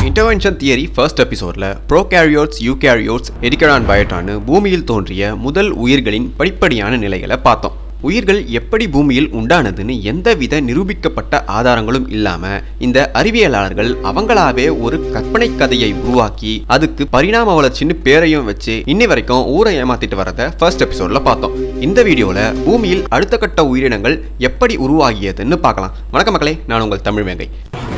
intervention theory first எபிசோட்ல prokaryotes eukaryotes Ediacaran பயோட்டான்னு பூமியில் தோன்றிய முதல் உயிர்களின் படிப்படியான நிலைகளை பார்த்தோம் உயிர்கள் எப்படி பூமியில் உண்டானதுன்னு எந்தவித நிரூபிக்கப்பட்ட ஆதாரங்களும் இல்லாம இந்த அறிவியலாளர்கள் அவங்களாவே ஒரு கற்பனை கதையை உருவாக்கி அதுக்கு பரிணாம வளர்ச்சின்னு பேரையும் வச்சு இன்னி வரைக்கும் ஊரை ஏமாத்திட்டு வரத ஃபர்ஸ்ட் எபிசோட்ல பார்த்தோம் இந்த வீடியோல பூமியில் அடுத்த கட்ட உயிரினங்கள் எப்படி உருவாகியதுன்னு பார்க்கலாம் வணக்கம் மக்களே நான் உங்கள் தமிழ் வேங்கை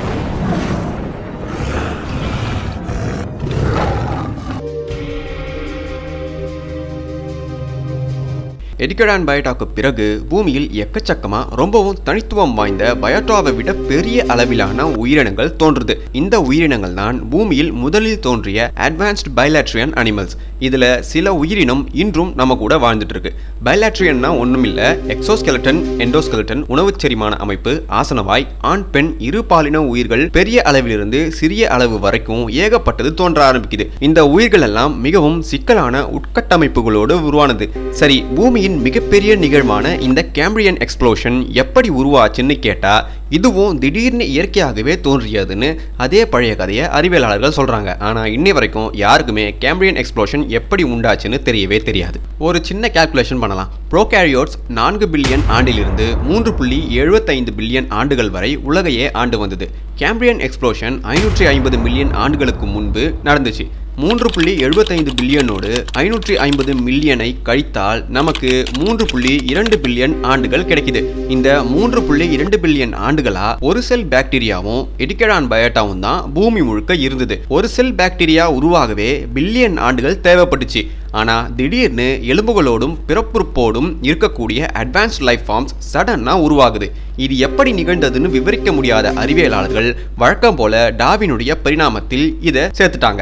எடிகடான் பயோட்டாக்கு பிறகு பூமியில் எக்கச்சக்கமா ரொம்பவும் தனித்துவம் வாய்ந்த பயோட்டாவை விட பெரிய அளவிலான உயிரினங்கள் தோன்றுது இந்த உயிரினங்கள் தான் பூமியில் முதலில் தோன்றிய அட்வான்ஸ்ட் பைலாட்ரியன் அனிமல்ஸ் இதுல சில உயிரினம் இன்றும் நம்ம கூட வாழ்ந்துட்டு இருக்கு பைலாட்ரியன்னா ஒண்ணும் இல்ல எக்ஸோஸ்கெலட்டன் எண்டோஸ்கெலட்டன் உணவு செரிமான அமைப்பு ஆசனவாய் ஆண் பெண் இரு பாலின உயிர்கள் பெரிய அளவிலிருந்து சிறிய அளவு வரைக்கும் ஏகப்பட்டது தோன்ற ஆரம்பிக்குது இந்த உயிர்கள் எல்லாம் மிகவும் சிக்கலான உட்கட்டமைப்புகளோடு உருவானது சரி பூமியின் மிகப்பெரிய நிகழ்வான இந்த கேம்பிரியன் எக்ஸ்ப்ளோஷன் எப்படி உருவாச்சுன்னு கேட்டா இதுவும் திடீர்னு இயற்கையாகவே தோன்றியதுன்னு அதே பழைய கதையை அறிவியலாளர்கள் சொல்றாங்க ஆனா இன்னி வரைக்கும் யாருக்குமே கேம்பிரியன் எக்ஸ்ப்ளோஷன் எப்படி உண்டாச்சுன்னு தெரியவே தெரியாது ஒரு சின்ன கால்குலேஷன் பண்ணலாம் ப்ரோகேரியோட்ஸ் நான்கு பில்லியன் ஆண்டிலிருந்து மூன்று புள்ளி எழுபத்தைந்து பில்லியன் ஆண்டுகள் வரை உலகையே ஆண்டு வந்தது கேம்பிரியன் எக்ஸ்ப்ளோஷன் ஐநூற்றி ஐம்பது மில்லியன் ஆண்டுகளுக்கு முன்பு நடந்துச்சு மூன்று புள்ளி எழுபத்தைந்து பில்லியனோடு ஐநூற்றி ஐம்பது மில்லியனை கழித்தால் நமக்கு மூன்று புள்ளி இரண்டு பில்லியன் ஆண்டுகள் கிடைக்குது இந்த மூன்று புள்ளி இரண்டு பில்லியன் ஆண்டுகளா ஒரு செல் பாக்டீரியாவும் எடிகடான் பயோட்டாவும் தான் பூமி முழுக்க இருந்தது ஒரு செல் பாக்டீரியா உருவாகவே பில்லியன் ஆண்டுகள் தேவைப்பட்டுச்சு ஆனா திடீர்னு எலும்புகளோடும் பிறப்புறுப்போடும் இருக்கக்கூடிய அட்வான்ஸ்ட் லைஃப் ஃபார்ம்ஸ் சடனாக உருவாகுது இது எப்படி நிகழ்ந்ததுன்னு விவரிக்க முடியாத அறிவியலாளர்கள் வழக்கம் போல டாவினுடைய பரிணாமத்தில் இதை சேர்த்துட்டாங்க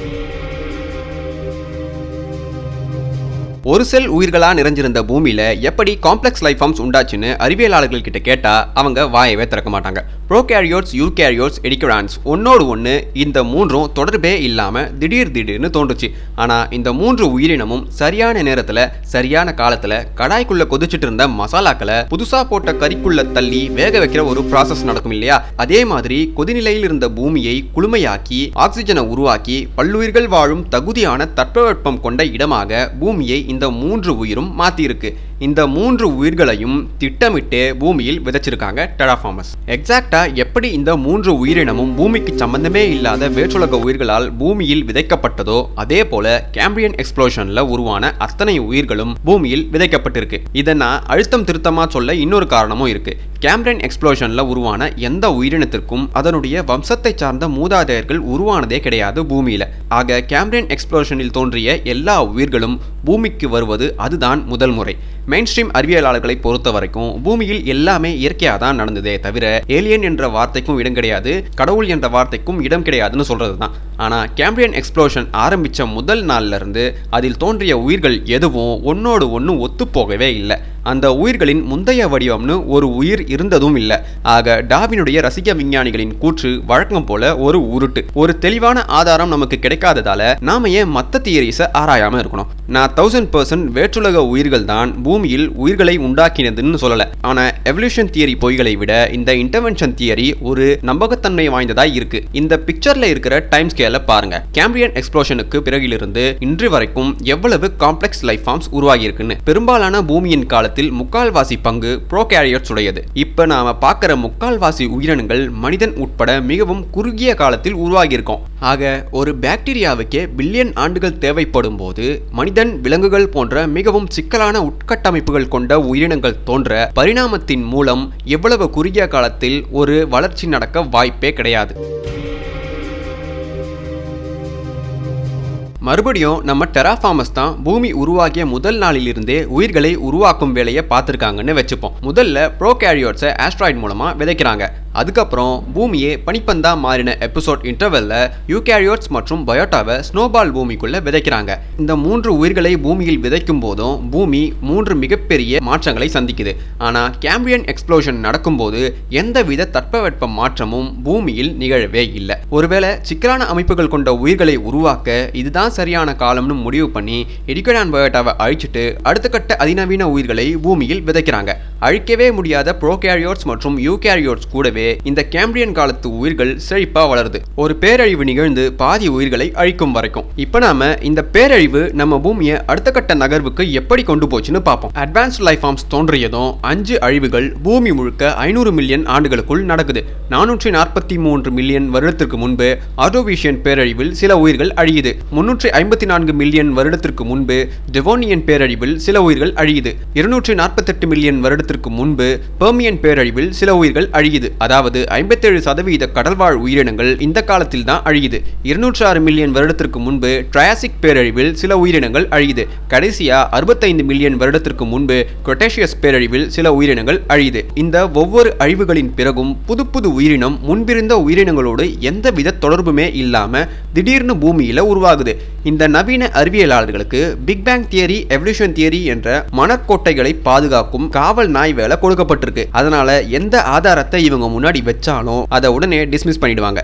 ஒரு செல் உயிர்களா நிறைஞ்சிருந்த பூமியில எப்படி காம்ப்ளெக்ஸ் லைஃப் ஃபார்ம்ஸ் உண்டாச்சுன்னு அறிவியலாளர்கள் கிட்ட கேட்டா அவங்க வாயவே திறக்க மாட்டாங்க ப்ரோகேரியோட்ஸ் யூகேரியோட்ஸ் எடிகரான்ஸ் ஒன்னோடு ஒன்று இந்த மூன்றும் தொடர்பே இல்லாம திடீர் திடீர்னு தோன்றுச்சு ஆனா இந்த மூன்று உயிரினமும் சரியான நேரத்துல சரியான காலத்துல கடாய்க்குள்ள கொதிச்சிட்டு இருந்த மசாலாக்களை புதுசா போட்ட கறிக்குள்ள தள்ளி வேக வைக்கிற ஒரு ப்ராசஸ் நடக்கும் இல்லையா அதே மாதிரி கொதிநிலையில் இருந்த பூமியை குளுமையாக்கி ஆக்சிஜனை உருவாக்கி பல்லுயிர்கள் வாழும் தகுதியான தட்பவெப்பம் கொண்ட இடமாக பூமியை இந்த மூன்று உயிரும் மாத்திருக்கு இந்த மூன்று உயிர்களையும் திட்டமிட்டு பூமியில் விதைச்சிருக்காங்க டெராஃபார்மஸ் எக்ஸாக்டா எப்படி இந்த மூன்று உயிரினமும் பூமிக்கு சம்பந்தமே இல்லாத வேற்றுலக உயிர்களால் பூமியில் விதைக்கப்பட்டதோ அதே போல கேம்பிரியன் எக்ஸ்ப்ளோஷன்ல உருவான அத்தனை உயிர்களும் பூமியில் விதைக்கப்பட்டிருக்கு இதை நான் அழுத்தம் திருத்தமா சொல்ல இன்னொரு காரணமும் இருக்கு கேம்பிரியன் எக்ஸ்ப்ளோஷன்ல உருவான எந்த உயிரினத்திற்கும் அதனுடைய வம்சத்தை சார்ந்த மூதாதையர்கள் உருவானதே கிடையாது பூமியில ஆக கேம்பிரியன் எக்ஸ்ப்ளோஷனில் தோன்றிய எல்லா உயிர்களும் பூமிக்கு வருவது அதுதான் முதல் முறை மெயின் ஸ்ட்ரீம் அறிவியலாளர்களை பொறுத்த வரைக்கும் பூமியில் எல்லாமே இயற்கையாக தான் நடந்ததே தவிர ஏலியன் என்ற வார்த்தைக்கும் இடம் கிடையாது கடவுள் என்ற வார்த்தைக்கும் இடம் கிடையாதுன்னு சொல்றது தான் ஆனால் கேம்பிரியன் எக்ஸ்ப்ளோஷன் ஆரம்பித்த முதல் நாள்ல இருந்து அதில் தோன்றிய உயிர்கள் எதுவும் ஒன்னோடு ஒன்று ஒத்து போகவே இல்லை அந்த உயிர்களின் முந்தைய வடிவம்னு ஒரு உயிர் இருந்ததும் இல்லை ஆக டாவினுடைய ரசிக விஞ்ஞானிகளின் கூற்று வழக்கம் போல ஒரு உருட்டு ஒரு தெளிவான ஆதாரம் நமக்கு கிடைக்காததால நாம ஏன் மத்த தியரிஸை ஆராயாம இருக்கணும் நான் தௌசண்ட் பர்சன்ட் வேற்றுலக உயிர்கள் தான் பூமியில் உயிர்களை உண்டாக்கினதுன்னு சொல்லல ஆனா எவல்யூஷன் தியரி பொய்களை விட இந்த இன்டர்வென்ஷன் தியரி ஒரு நம்பகத்தன்மை வாய்ந்ததா இருக்கு இந்த பிக்சர்ல இருக்கிற டைம் ஸ்கேல பாருங்க கேம்பிரியன் எக்ஸ்ப்ளோஷனுக்கு பிறகிலிருந்து இன்று வரைக்கும் எவ்வளவு காம்ப்ளெக்ஸ் லைஃப் ஃபார்ம்ஸ் உருவாகி இருக்குன்னு பெரும்பாலான பூமியின் காலத்தில் முக்கால்வாசி பங்கு ப்ரோகேரியட்ஸ் உடையது இப்ப நாம பார்க்கிற முக்கால்வாசி உயிரினங்கள் மனிதன் உட்பட மிகவும் குறுகிய காலத்தில் உருவாகி இருக்கோம் ஆக ஒரு பாக்டீரியாவுக்கே பில்லியன் ஆண்டுகள் தேவைப்படும் போது மனிதன் விலங்குகள் போன்ற மிகவும் சிக்கலான உட்கட்டமைப்புகள் கொண்ட உயிரினங்கள் தோன்ற பரிணாமத்தின் மூலம் எவ்வளவு குறுகிய காலத்தில் ஒரு வளர்ச்சி நடக்க வாய்ப்பே கிடையாது மறுபடியும் நம்ம டெராஃபார்மஸ் தான் பூமி உருவாகிய முதல் நாளிலிருந்தே உயிர்களை உருவாக்கும் வேலையை பார்த்துருக்காங்கன்னு வச்சுப்போம் முதல்ல ப்ரோகேரியோட்ஸை ஆஸ்ட்ராய்ட் மூலமாக விதைக்கிறாங்க அதுக்கப்புறம் பூமியே பனிப்பந்தா மாறின எபிசோட் இன்டர்வெல்ல யூகேரியோட்ஸ் மற்றும் பயோட்டாவை ஸ்னோபால் பூமிக்குள்ள விதைக்கிறாங்க இந்த மூன்று உயிர்களை பூமியில் விதைக்கும் போதும் பூமி மூன்று மிகப்பெரிய மாற்றங்களை சந்திக்குது ஆனா கேம்பியன் எக்ஸ்ப்ளோஷன் நடக்கும்போது எந்தவித தட்பவெட்ப மாற்றமும் பூமியில் நிகழவே இல்லை ஒருவேளை சிக்கலான அமைப்புகள் கொண்ட உயிர்களை உருவாக்க இதுதான் சரியான காலம்னு முடிவு பண்ணி எடிகடான் பயோட்டாவை அழிச்சிட்டு அடுத்த கட்ட அதிநவீன உயிர்களை பூமியில் விதைக்கிறாங்க அழிக்கவே முடியாத ப்ரோகேரியோட்ஸ் மற்றும் யூகேரியோட்ஸ் கூடவே இந்த கேம்பிரியன் காலத்து உயிர்கள் செழிப்பா வளருது ஒரு பேரழிவு நிகழ்ந்து பாதி உயிர்களை அழிக்கும் வரைக்கும் இப்ப நாம இந்த பேரழிவு நம்ம பூமியை அடுத்த கட்ட நகர்வுக்கு எப்படி கொண்டு போச்சுன்னு பார்ப்போம் அட்வான்ஸ்ட் லைஃப் ஃபார்ம்ஸ் தோன்றியதும் அஞ்சு அழிவுகள் பூமி முழுக்க ஐநூறு மில்லியன் ஆண்டுகளுக்குள் நடக்குது நானூற்றி நாற்பத்தி மூன்று மில்லியன் வருடத்திற்கு முன்பு ஆர்டோவிஷியன் பேரழிவில் சில உயிர்கள் அழியுது முன்னூற்றி ஐம்பத்தி நான்கு மில்லியன் வருடத்திற்கு முன்பு டெவோனியன் பேரழிவில் சில உயிர்கள் அழியுது இருநூற்றி நாற்பத்தெட்டு மில்லியன் வருடத்திற்கு முன்பு பெர்மியன் பேரழிவில் சில உயிர்கள் அழியுது அதாவது ஐம்பத்தேழு சதவீத கடல்வாழ் உயிரினங்கள் இந்த காலத்தில் தான் அழியுது இருநூற்றி ஆறு மில்லியன் வருடத்திற்கு முன்பு ட்ரையாசிக் பேரழிவில் சில உயிரினங்கள் அழியுது கடைசியா அறுபத்தைந்து மில்லியன் வருடத்திற்கு முன்பு குரட்டேஷியஸ் பேரழிவில் சில உயிரினங்கள் அழியுது இந்த ஒவ்வொரு அழிவுகளின் பிறகும் புது புது உயிரினம் முன்பிருந்த உயிரினங்களோடு எந்தவித தொடர்புமே இல்லாம திடீர்னு பூமியில உருவாகுது இந்த நவீன அறிவியலாளர்களுக்கு big bang theory evolution theory என்ற மணற்கோட்டைகளை பாதுகாக்கும் காவல் நாய் வேலை கொடுக்கப்பட்டிருக்கு அதனால எந்த ஆதாரத்தை இவங்க முன்னாடி வச்சாலும் அதை உடனே டிஸ்மிஸ் பண்ணிடுவாங்க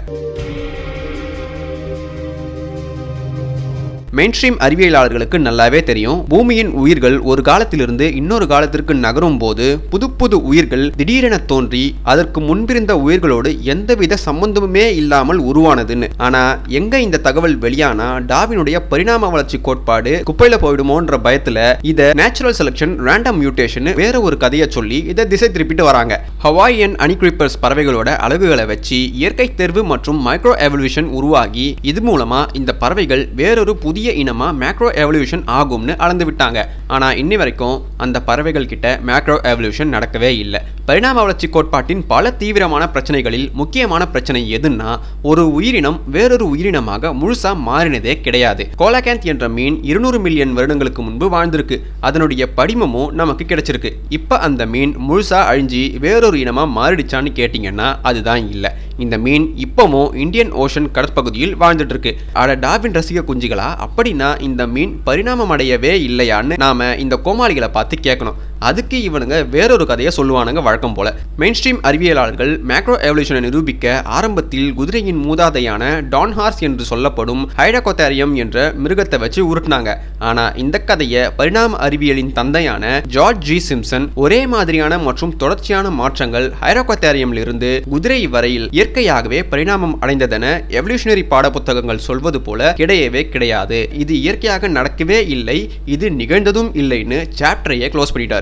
மெயின்ஸ்ட்ரீம் அறிவியலாளர்களுக்கு நல்லாவே தெரியும் பூமியின் உயிர்கள் ஒரு காலத்திலிருந்து இன்னொரு காலத்திற்கு நகரும் போது புது புது உயிர்கள் திடீரென தோன்றி அதற்கு முன்பிருந்த உயிர்களோடு எந்தவித சம்பந்தமுமே இல்லாமல் உருவானதுன்னு ஆனா எங்க இந்த தகவல் வெளியானா டாவினுடைய பரிணாம வளர்ச்சி கோட்பாடு குப்பையில போயிடுமோன்ற பயத்துல இத நேச்சுரல் செலக்ஷன் ரேண்டம் மியூட்டேஷன் வேற ஒரு கதையை சொல்லி இதை திசை திருப்பிட்டு வராங்க ஹவாயியன் அனிக்ரிப்பர்ஸ் பறவைகளோட அழகுகளை வச்சு இயற்கை தேர்வு மற்றும் மைக்ரோ எவல்யூஷன் உருவாகி இது மூலமா இந்த பறவைகள் வேறொரு புதிய புதிய இனமா மேக்ரோ எவல்யூஷன் ஆகும்னு அளந்து விட்டாங்க ஆனா இன்னி வரைக்கும் அந்த பறவைகள் கிட்ட மேக்ரோ எவல்யூஷன் நடக்கவே இல்லை பரிணாம வளர்ச்சி கோட்பாட்டின் பல தீவிரமான பிரச்சனைகளில் முக்கியமான பிரச்சனை எதுன்னா ஒரு உயிரினம் வேறொரு உயிரினமாக முழுசா மாறினதே கிடையாது கோலாகேந்த் என்ற மீன் இருநூறு மில்லியன் வருடங்களுக்கு முன்பு வாழ்ந்திருக்கு அதனுடைய படிமமும் நமக்கு கிடைச்சிருக்கு இப்ப அந்த மீன் முழுசா அழிஞ்சு வேறொரு இனமா மாறிடுச்சான்னு கேட்டீங்கன்னா அதுதான் இல்லை இந்த மீன் இப்பவும் இந்தியன் ஓஷன் கடற்பகுதியில் வாழ்ந்துட்டு இருக்கு அட டாபின் ரசிக குஞ்சுகளா அப்படின்னா இந்த மீன் பரிணாமம் அடையவே இல்லையான்னு நாம இந்த கோமாளிகளை பார்த்து கேட்கணும் அதுக்கு இவனுங்க வேறொரு கதையை சொல்லுவானுங்க வழக்கம் போல மெயின் ஸ்ட்ரீம் அறிவியலாளர்கள் மேக்ரோ எவல்யூஷனை நிரூபிக்க ஆரம்பத்தில் குதிரையின் மூதாதையான டான்ஹார்ஸ் என்று சொல்லப்படும் ஹைடகோத்தாரியம் என்ற மிருகத்தை வச்சு உருட்டினாங்க ஆனா இந்த கதையை பரிணாம அறிவியலின் தந்தையான ஜார்ஜ் ஜி சிம்சன் ஒரே மாதிரியான மற்றும் தொடர்ச்சியான மாற்றங்கள் ஹைடகோத்தாரியம்ல இருந்து குதிரை வரையில் இயற்கையாகவே பரிணாமம் அடைந்ததென எவல்யூஷனரி பாடப்புத்தகங்கள் சொல்வது போல கிடையவே கிடையாது இது இயற்கையாக நடக்கவே இல்லை இது நிகழ்ந்ததும் இல்லைன்னு சாப்டரையே க்ளோஸ் பண்ணிட்டாரு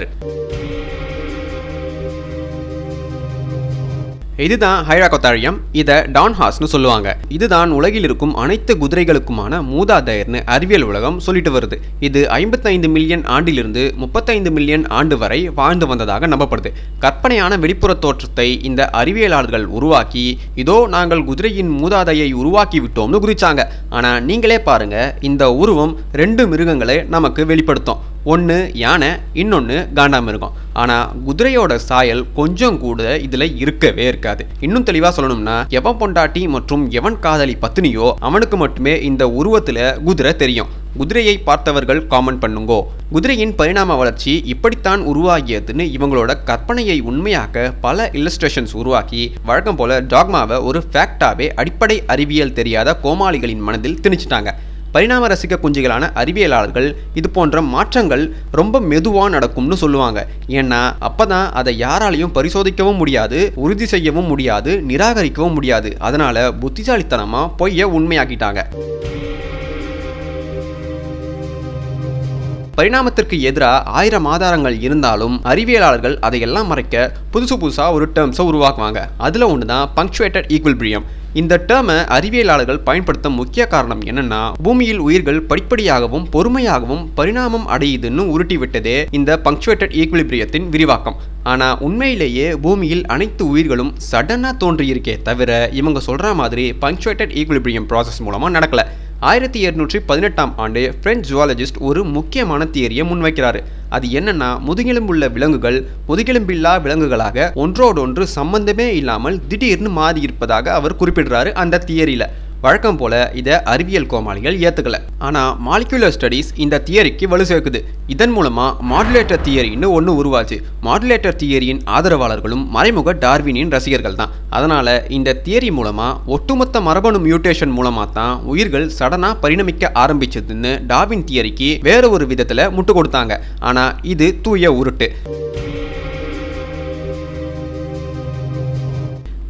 இதுதான் ஹைராகோத்தாரியம் இதை டான்ஹாஸ்னு சொல்லுவாங்க இதுதான் உலகில் இருக்கும் அனைத்து குதிரைகளுக்குமான மூதாதையர்னு அறிவியல் உலகம் சொல்லிட்டு வருது இது ஐம்பத்தைந்து மில்லியன் ஆண்டிலிருந்து முப்பத்தைந்து மில்லியன் ஆண்டு வரை வாழ்ந்து வந்ததாக நம்பப்படுது கற்பனையான வெளிப்புற தோற்றத்தை இந்த அறிவியலாளர்கள் உருவாக்கி இதோ நாங்கள் குதிரையின் மூதாதையை உருவாக்கி விட்டோம்னு குறிச்சாங்க ஆனா நீங்களே பாருங்க இந்த உருவம் ரெண்டு மிருகங்களை நமக்கு வெளிப்படுத்தும் ஒன்று யானை இன்னொன்று காண்டாமிருகம் ஆனால் குதிரையோட சாயல் கொஞ்சம் கூட இதில் இருக்கவே இருக்காது இன்னும் தெளிவாக சொல்லணும்னா எவன் பொண்டாட்டி மற்றும் எவன் காதலி பத்தினியோ அவனுக்கு மட்டுமே இந்த உருவத்தில் குதிரை தெரியும் குதிரையை பார்த்தவர்கள் காமெண்ட் பண்ணுங்கோ குதிரையின் பரிணாம வளர்ச்சி இப்படித்தான் உருவாகியதுன்னு இவங்களோட கற்பனையை உண்மையாக்க பல இல்லஸ்ட்ரேஷன்ஸ் உருவாக்கி வழக்கம் போல டாக்மாவை ஒரு ஃபேக்டாவே அடிப்படை அறிவியல் தெரியாத கோமாளிகளின் மனதில் திணிச்சிட்டாங்க பரிணாம ரசிக குஞ்சுகளான அறிவியலாளர்கள் இது போன்ற மாற்றங்கள் ரொம்ப மெதுவாக நடக்கும்னு சொல்லுவாங்க ஏன்னா அப்பதான் அதை யாராலையும் பரிசோதிக்கவும் முடியாது உறுதி செய்யவும் முடியாது நிராகரிக்கவும் முடியாது அதனால புத்திசாலித்தனமாக பொய்ய உண்மையாக்கிட்டாங்க பரிணாமத்திற்கு எதிராக ஆயிரம் ஆதாரங்கள் இருந்தாலும் அறிவியலாளர்கள் அதையெல்லாம் மறைக்க புதுசு புதுசாக ஒரு டேர்ம்ஸை உருவாக்குவாங்க அதில் ஒன்று தான் பங்க்சுவேட்டட் ஈக்குவல்பிரியம் இந்த டேர்மை அறிவியலாளர்கள் பயன்படுத்த முக்கிய காரணம் என்னன்னா பூமியில் உயிர்கள் படிப்படியாகவும் பொறுமையாகவும் பரிணாமம் அடையுதுன்னு உருட்டி விட்டதே இந்த பங்க்சுவேட்டட் ஈக்குவலிபிரியத்தின் விரிவாக்கம் ஆனா உண்மையிலேயே பூமியில் அனைத்து உயிர்களும் சடனா தோன்றியிருக்கே தவிர இவங்க சொல்ற மாதிரி பங்க்சுவேட்டட் ஈக்குவலிபிரியம் ப்ராசஸ் மூலமா நடக்கல ஆயிரத்தி இருநூற்றி பதினெட்டாம் ஆண்டு பிரெஞ்சு ஜுவாலஜிஸ்ட் ஒரு முக்கியமான தியரியை முன்வைக்கிறாரு அது என்னன்னா முதுகெலும்புள்ள விலங்குகள் முதுகெலும்பில்லா விலங்குகளாக ஒன்றோடொன்று சம்பந்தமே இல்லாமல் திடீர்னு மாறி இருப்பதாக அவர் குறிப்பிடுறாரு அந்த தியரியில வழக்கம் போல இதை அறிவியல் கோமாளிகள் ஏத்துக்கல ஆனா மாலிகுலர் ஸ்டடீஸ் இந்த தியரிக்கு வலு சேர்க்குது இதன் மூலமா மாடுலேட்டர் தியரின்னு ஒன்று உருவாச்சு மாடுலேட்டர் தியரியின் ஆதரவாளர்களும் மறைமுக டார்வினின் ரசிகர்கள் தான் அதனால இந்த தியரி மூலமா ஒட்டுமொத்த மரபணு மியூட்டேஷன் மூலமா தான் உயிர்கள் சடனா பரிணமிக்க ஆரம்பிச்சதுன்னு டார்வின் தியரிக்கு வேற ஒரு விதத்துல முட்டு கொடுத்தாங்க ஆனா இது தூய உருட்டு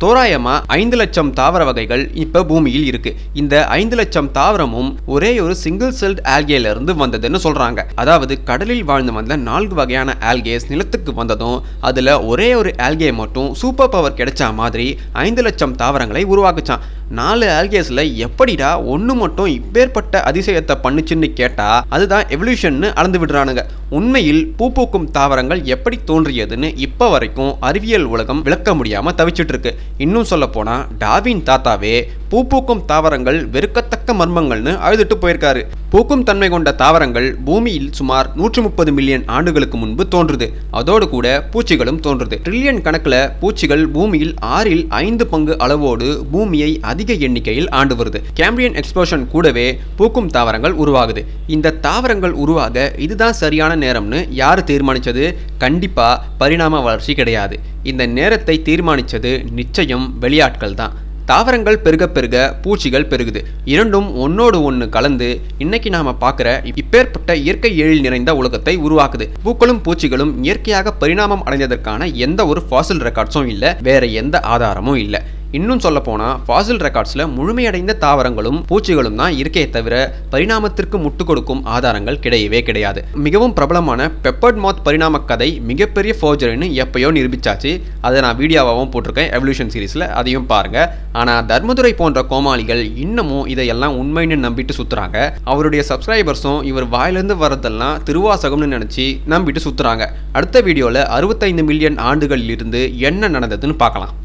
தோராயமா ஐந்து லட்சம் தாவர வகைகள் இப்ப பூமியில் இருக்கு இந்த ஐந்து லட்சம் தாவரமும் ஒரே ஒரு சிங்கிள் செல்ட் ஆல்கேல இருந்து வந்ததுன்னு சொல்றாங்க அதாவது கடலில் வாழ்ந்து வந்த நான்கு வகையான ஆல்கேஸ் நிலத்துக்கு வந்ததும் அதுல ஒரே ஒரு ஆல்கே மட்டும் சூப்பர் பவர் கிடைச்ச மாதிரி ஐந்து லட்சம் தாவரங்களை உருவாக்குச்சான் நாலு ஆல்கேஸ்ல எப்படிடா ஒன்று மட்டும் இப்பேற்பட்ட அதிசயத்தை பண்ணுச்சுன்னு கேட்டா அதுதான் எவல்யூஷன்னு அளந்து விடுறானுங்க உண்மையில் பூ பூக்கும் தாவரங்கள் எப்படி தோன்றியதுன்னு இப்போ வரைக்கும் அறிவியல் உலகம் விளக்க முடியாம தவிச்சிட்டு இருக்கு இன்னும் சொல்ல போனா டாவின் தாத்தாவே பூ பூக்கும் தாவரங்கள் வெறுக்கத்தக்க மர்மங்கள்னு அழுதுட்டு போயிருக்காரு பூக்கும் தன்மை கொண்ட தாவரங்கள் பூமியில் சுமார் நூற்று முப்பது மில்லியன் ஆண்டுகளுக்கு முன்பு தோன்றுது அதோடு கூட பூச்சிகளும் தோன்றுது ட்ரில்லியன் கணக்கில் பூச்சிகள் பூமியில் ஆறில் ஐந்து பங்கு அளவோடு பூமியை அதிக எண்ணிக்கையில் ஆண்டு வருது கேம்பியன் எக்ஸ்ப்ளோஷன் கூடவே பூக்கும் தாவரங்கள் உருவாகுது இந்த தாவரங்கள் உருவாக இதுதான் சரியான நேரம்னு யார் தீர்மானிச்சது கண்டிப்பா பரிணாம வளர்ச்சி கிடையாது இந்த நேரத்தை தீர்மானிச்சது நிச்சயம் வெளியாட்கள் தான் தாவரங்கள் பெருக பெருக பூச்சிகள் பெருகுது இரண்டும் ஒன்னோடு ஒன்று கலந்து இன்னைக்கு நாம பார்க்குற இப்பேற்பட்ட இயற்கை எழில் நிறைந்த உலகத்தை உருவாக்குது பூக்களும் பூச்சிகளும் இயற்கையாக பரிணாமம் அடைந்ததற்கான எந்த ஒரு ஃபாசில் ரெக்கார்ட்ஸும் இல்லை வேற எந்த ஆதாரமும் இல்லை இன்னும் சொல்ல போனால் ஃபாசில் ரெக்கார்ட்ஸில் முழுமையடைந்த தாவரங்களும் பூச்சிகளும் தான் இருக்கே தவிர பரிணாமத்திற்கு முட்டு கொடுக்கும் ஆதாரங்கள் கிடையவே கிடையாது மிகவும் பிரபலமான பெப்பர்ட் மாத் பரிணாம கதை மிகப்பெரிய ஃபோர்ஜரின்னு எப்பயோ நிரூபிச்சாச்சு அதை நான் வீடியோவாகவும் போட்டிருக்கேன் எவல்யூஷன் சீரிஸில் அதையும் பாருங்க ஆனால் தர்மதுரை போன்ற கோமாளிகள் இன்னமும் இதையெல்லாம் உண்மைன்னு நம்பிட்டு சுத்துறாங்க அவருடைய சப்ஸ்கிரைபர்ஸும் இவர் வாயிலிருந்து வரதெல்லாம் திருவாசகம்னு நினச்சி நம்பிட்டு சுத்துறாங்க அடுத்த வீடியோவில் அறுபத்தைந்து மில்லியன் ஆண்டுகளில் இருந்து என்ன நடந்ததுன்னு பார்க்கலாம்